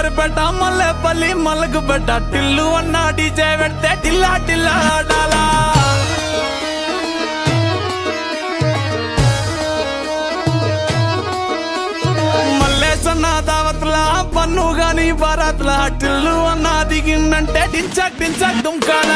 పెట్ట మల్లెపల్లి మల్లకు పెట్ట టిల్లు అన్న డీజే పెడితే టిల్లా టిల్లా ఆడాలా మల్లేసన్న దావత్ల పన్ను గాని భారత్ల టిల్లు అన్న దిగిందంటే డించక్ డించక్ దుమ్కానా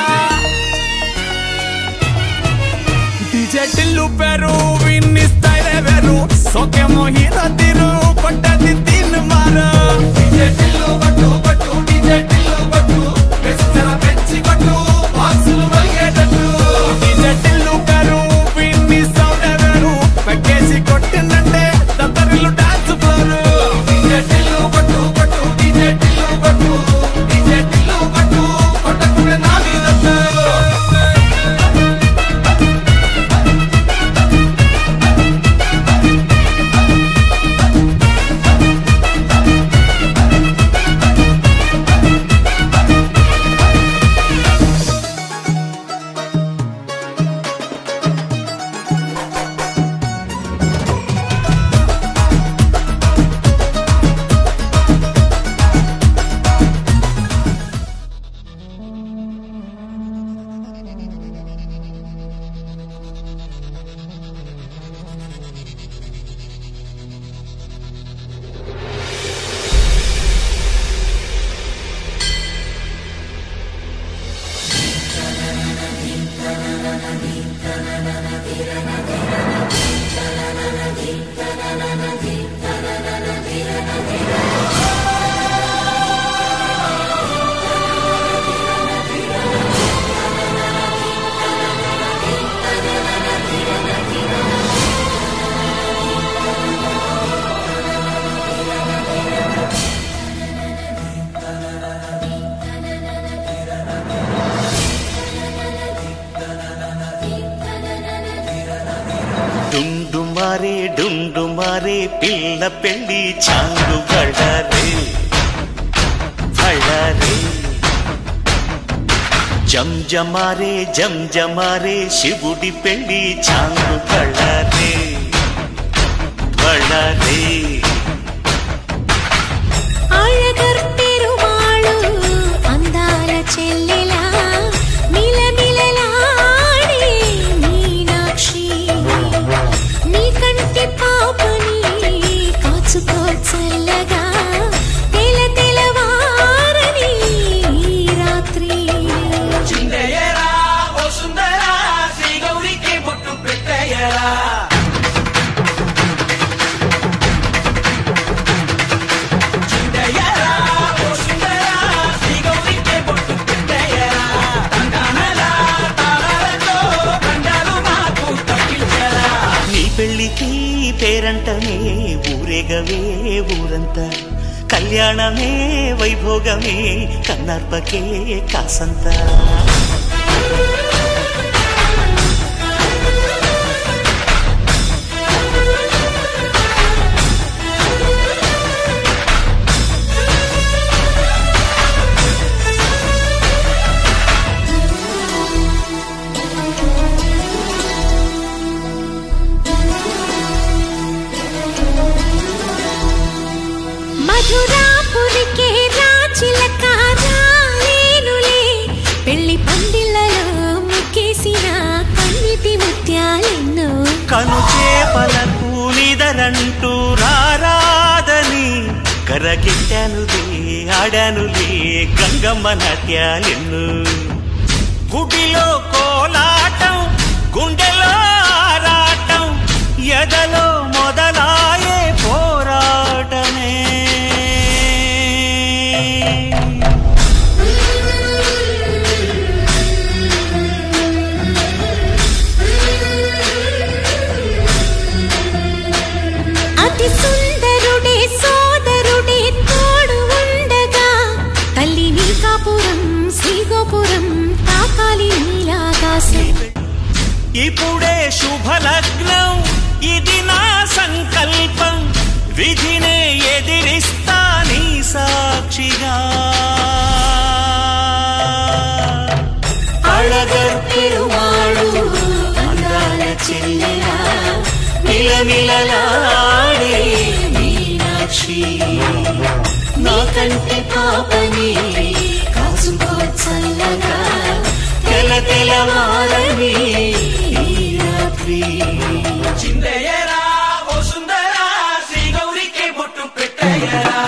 డీజే టిల్లు పేరు విన్ని స్టైల్ వేరు సోకేమో హీరో తీరు పట్టది తీన్ మారు డీజే టిల్లు పట్టు పట్టు డీజే టిల్లు పట్టు పెంచర పెంచి పట్టు బాక్సులు మలిగేటట్టు డీజే టిల్లు పేరు విన్ని సౌండ్ వేరు పెక్కేసి కొట్టిందంటే దత్తరిల్లు డాన్స్ ఫ్లోరు డీజే టిల్లు పట్టు పట్టు డీజే టిల్లు పట్టు డీజే టిల్లు పట్టు కొట్టకుడే నా మీద డుండు మారే డుండు మారే పిల్ల పెళ్లి చాంగు బళ్ళారే బళ్ళారే జం జమారే జం జమారే శివుడి పెళ్లి చాంగు బళ్ళారే బళ్ళారే అழகర్ పెరుమాళు అందాల చెల్లెలా మిలమిలలాడే మీనాక్షి నీ కంటి పాపని కాచుకో చల్లగా తెల తెలవారని ఈ రాత్రి చిందయ్యరా ఓ సుందరా శ్రీ గౌరికి బొట్టు పెట్టయ్యరా చిందయ్యరా ఓ సుందరా శ్రీ గౌరికి బొట్టు పెట్టయ్యరా తండానలా తాళాలతో కండాలు మాకు తగ్గించరా నీ పెళ్లికి పేరంటమే ఊరేగవే ఊరంతా కళ్యాణమే వైభోగమే కన్నార్పకే కాసంతా మధురాపురికే రాచిలక రాలేనులే పెళ్లి పందిళ్ళలో ముక్కేసిన కన్నిటి ముత్యాలెన్నో కను చేపలకు నిదరంటూ రారాదని కరగిట్టానులే ఆడానులే గంగమ్మ నాట్యాలెన్ను గుడిలో కోలాటం గుండెలో ఆరాటం ఎదలో మొదలాయే పోరాటమే అతి సుందరుడే సోదరుడే తోడు ఉండగా తల్లి నీ కాపురం శ్రీగోపురం తాకాలి నీలాకాశం ఇప్పుడే శుభలగ్నం ఇది నా సంకల్పం విధినే కంటి పాపని కాసుకో చల్లగా తెల తెలవారని ఈ రాత్రి చిందయ్యరా ఓ సుందరా శ్రీ గౌరికి బొట్టు పెట్టయ్యరా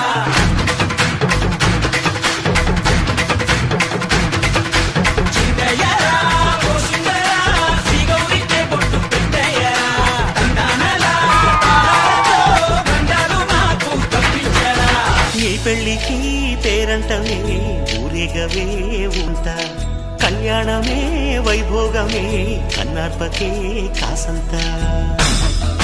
చిందయ్యరా ఓ సుందరా శ్రీ గౌరికి బొట్టు పెట్టయ్యరా తందానలా తారతో బండాలు మాకు తప్పించరా ఈ పెళ్లికి పేరంటమే ఊరేగవే ఉంటా కళ్యాణమే వైభోగమే కన్నార్పకే కాసంతా